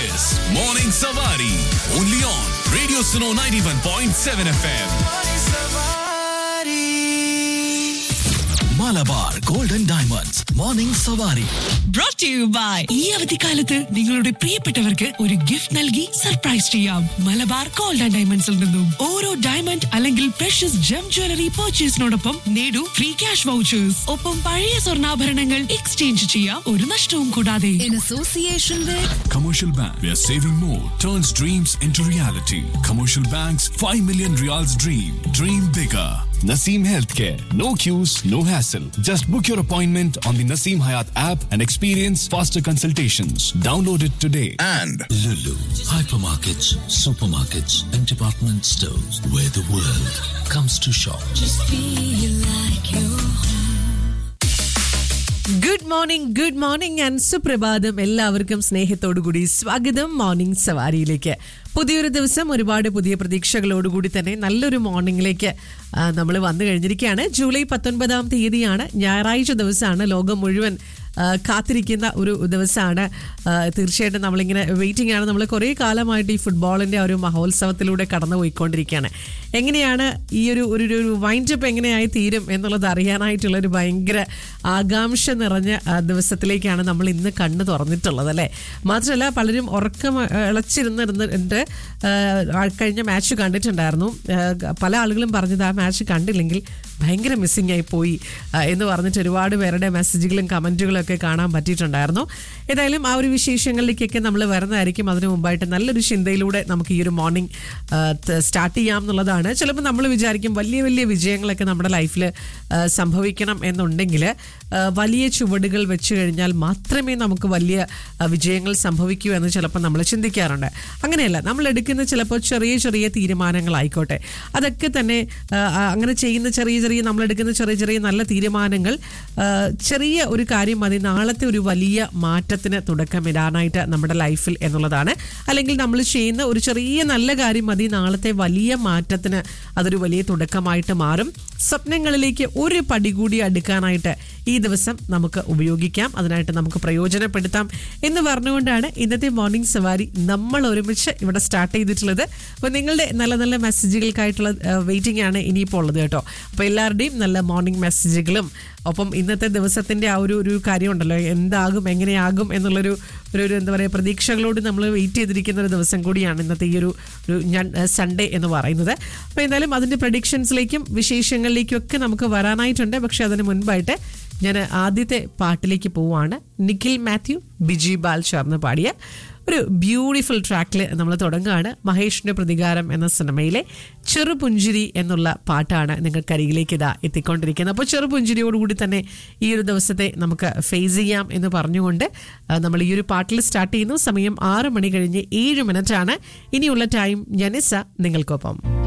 is Morning Savari. Only on Radio Suno 91.7 FM. Malabar Golden Diamonds. Morning Savari. brought to you by ഈ അവധിക്കാലത്ത് നിങ്ങളുടെ പ്രിയപ്പെട്ടവർക്ക് ഒരു gift നൽകി സർപ്രൈസ് ചെയ്യാം മലബാർ ഗോൾഡ് ആൻഡ് ഡയമണ്ട്സിൽ നിന്നും ഓരോ ഡയമണ്ട് അല്ലെങ്കിൽ പ്രഷ്യസ് ജം ജ്വല്ലറി പർച്ചേസിനോടൊപ്പം നേടൂ ഫ്രീ ക്യാഷ് വൗച്ചേഴ്സ് ഒപ്പം പഴയ സ്വർണ്ണാഭരണങ്ങൾ എക്സ്ചേഞ്ച് ചെയ്യാം ഒരു നഷ്ടവും കൂടാതെ in association with Commercial Bank, where saving more turns dreams into reality. Commercial Bank's 5 million reals dream. Dream bigger. Naseem Healthcare. No queues, no hassle. Just book your appointment on the Naseem Hayat app and experience faster consultations. Download it today. And Lulu, hypermarkets, supermarkets, and department stores where the world comes to shop. Good morning good morning and സുപ്രഭാതം എല്ലാവർക്കും സ്നേഹത്തോടു കൂടി സ്വാഗതം morning സവാരിയിലേക്ക് പുതിയൊരു ദിവസം ഒരുപാട് പുതിയ പ്രതീക്ഷകളോടുകൂടി തന്നെ നല്ലൊരു മോർണിംഗിലേക്ക് നമ്മൾ വന്നു കഴിഞ്ഞിരിക്കുകയാണ് ജൂലൈ പത്തൊൻപതാം തീയതിയാണ് ഞായറാഴ്ച ദിവസമാണ് ലോകം മുഴുവൻ ആ, കാത്തിരിക്കുന്ന ഒരു ദിവസമാണ് ആ, തീർച്ചയായിട്ടും നമ്മളിങ്ങനെ വെയിറ്റിംഗ് ആണ് നമ്മൾ കുറേ കാലമായിട്ട് ഈ ഫുട്ബോളിൻ്റെ ഒരു മഹോത്സവത്തിലൂടെ കടന്നു പോയിക്കൊണ്ടിരിക്കുകയാണ് എങ്ങനെയാണ് ഈ ഒരു ഒരു ഒരു വൈൻഡപ്പ് എങ്ങനെയായി തീരും എന്നുള്ളത് അറിയാനായിട്ടുള്ള ഒരു ഭയങ്കര ആകാംക്ഷ നിറഞ്ഞ ആ, ദിവസത്തിലേക്കാണ് നമ്മൾ ഇന്ന് കണ്ണ് തുറന്നിട്ടുള്ളത് അല്ലേ മാത്രമല്ല പലരും ഉറക്കം ആ, ഇളച്ചിരുന്നിരുന്നിട്ട് ആ, കഴിഞ്ഞ മാച്ച് കണ്ടിട്ടുണ്ടായിരുന്നു ആ, പല ആളുകളും പറഞ്ഞത് ആ മാച്ച് കണ്ടില്ലെങ്കിൽ ഭയങ്കര മിസ്സിംഗ് ആയി പോയി ആ, എന്ന് പറഞ്ഞിട്ട് ഒരുപാട് പേരുടെ മെസ്സേജുകളും കമൻറ്റുകളും ഒക്കെ കാണാൻ പറ്റിയിട്ടുണ്ടായിരുന്നു ഏതായാലും ആ ഒരു വിശേഷങ്ങളിലേക്കൊക്കെ നമ്മൾ വരുന്നതായിരിക്കും അതിനു മുമ്പായിട്ട് നല്ലൊരു ചിന്തയിലൂടെ നമുക്ക് ഈ ഒരു മോർണിംഗ് സ്റ്റാർട്ട് ചെയ്യാം എന്നുള്ളതാണ് ചിലപ്പോൾ നമ്മൾ വിചാരിക്കും വലിയ വലിയ വിജയങ്ങളൊക്കെ നമ്മുടെ ലൈഫിൽ സംഭവിക്കണം എന്നുണ്ടെങ്കിൽ ആ, വലിയ ചുവടുകൾ വെച്ച് കഴിഞ്ഞാൽ മാത്രമേ നമുക്ക് വലിയ ആ, വിജയങ്ങൾ സംഭവിക്കൂ എന്ന് ചിലപ്പോൾ നമ്മൾ ചിന്തിക്കാറുണ്ട് അങ്ങനെയല്ല നമ്മൾ എടുക്കുന്ന ചിലപ്പോൾ ചെറിയ ചെറിയ തീരുമാനങ്ങളായിക്കോട്ടെ അതൊക്കെ തന്നെ ആ, ആ, അങ്ങനെ ചെയ്യുന്ന ചെറിയ ചെറിയ നമ്മൾ എടുക്കുന്ന ചെറിയ ചെറിയ നല്ല തീരുമാനങ്ങൾ ആ, ചെറിയ ഒരു കാര്യം മതി നാളത്തെ ഒരു വലിയ മാറ്റത്തിന് തുടക്കമിടാനായിട്ട് നമ്മുടെ ലൈഫിൽ എന്നുള്ളതാണ് അല്ലെങ്കിൽ നമ്മൾ ചെയ്യുന്ന ഒരു ചെറിയ നല്ല കാര്യം മതി നാളത്തെ വലിയ മാറ്റത്തിന് അതൊരു വലിയ തുടക്കമായിട്ട് മാറും സ്വപ്നങ്ങളിലേക്ക് ഒരു പടി കൂടി അടുക്കാനായിട്ട് ഈ ദിവസം നമുക്ക് ഉപയോഗിക്കാം അതിനായിട്ട് നമുക്ക് പ്രയോജനപ്പെടുത്താം എന്ന് പറഞ്ഞുകൊണ്ടാണ് ഇന്നത്തെ മോർണിംഗ് സവാരി നമ്മൾ ഒരുമിച്ച് ഇവിടെ സ്റ്റാർട്ട് ചെയ്തിട്ടുള്ളത് അപ്പോൾ നിങ്ങളുടെ നല്ല നല്ല മെസ്സേജുകൾക്കായിട്ടുള്ള വെയിറ്റിംഗ് ആണ് ഇനിയിപ്പോൾ ഉള്ളത് കേട്ടോ അപ്പോൾ എല്ലാവരുടെയും നല്ല മോർണിംഗ് മെസ്സേജുകളും ഒപ്പം ഇന്നത്തെ ദിവസത്തിൻ്റെ ആ ഒരു ഒരു കാര്യമുണ്ടല്ലോ എന്താകും എങ്ങനെയാകും എന്നുള്ളൊരു ഒരു ഒരു എന്താ പറയുക പ്രതീക്ഷകളോട് നമ്മൾ വെയിറ്റ് ചെയ്തിരിക്കുന്ന ഒരു ദിവസം കൂടിയാണ് ഇന്നത്തെ ഈ ഒരു ഒരു ഞാൻ സൺഡേ എന്ന് പറയുന്നത് അപ്പോൾ എന്തായാലും അതിൻ്റെ പ്രഡിക്ഷൻസിലേക്കും വിശേഷങ്ങളിലേക്കും ഒക്കെ നമുക്ക് വരാനായിട്ടുണ്ട് പക്ഷേ അതിന് മുൻപായിട്ട് ഞാൻ ആദ്യത്തെ പാട്ടിലേക്ക് പോവാണ് നിഖിൽ മാത്യു ബിജി ബാൽ ചേർന്ന് പാടിയ ഒരു ബ്യൂട്ടിഫുൾ ട്രാക്കിൽ നമ്മൾ തുടങ്ങുകയാണ് മഹേഷിന്റെ പ്രതികാരം എന്ന സിനിമയിലെ ചെറുപുഞ്ചിരി എന്നുള്ള പാട്ടാണ് നിങ്ങൾക്ക് അരികിലേക്ക് ഇതാ എത്തിക്കൊണ്ടിരിക്കുന്നത് അപ്പോൾ ചെറുപുഞ്ചിരിയോടുകൂടി തന്നെ ഈ ഒരു ദിവസത്തെ നമുക്ക് ഫേസ് ചെയ്യാം എന്ന് പറഞ്ഞുകൊണ്ട് ആ, നമ്മൾ ഈ ഒരു പാട്ടിൽ സ്റ്റാർട്ട് ചെയ്യുന്നു സമയം ആറ് മണി കഴിഞ്ഞ് ഏഴ് മിനിറ്റ് ആണ് ഇനിയുള്ള ടൈം ജനിസ നിങ്ങൾക്കൊപ്പം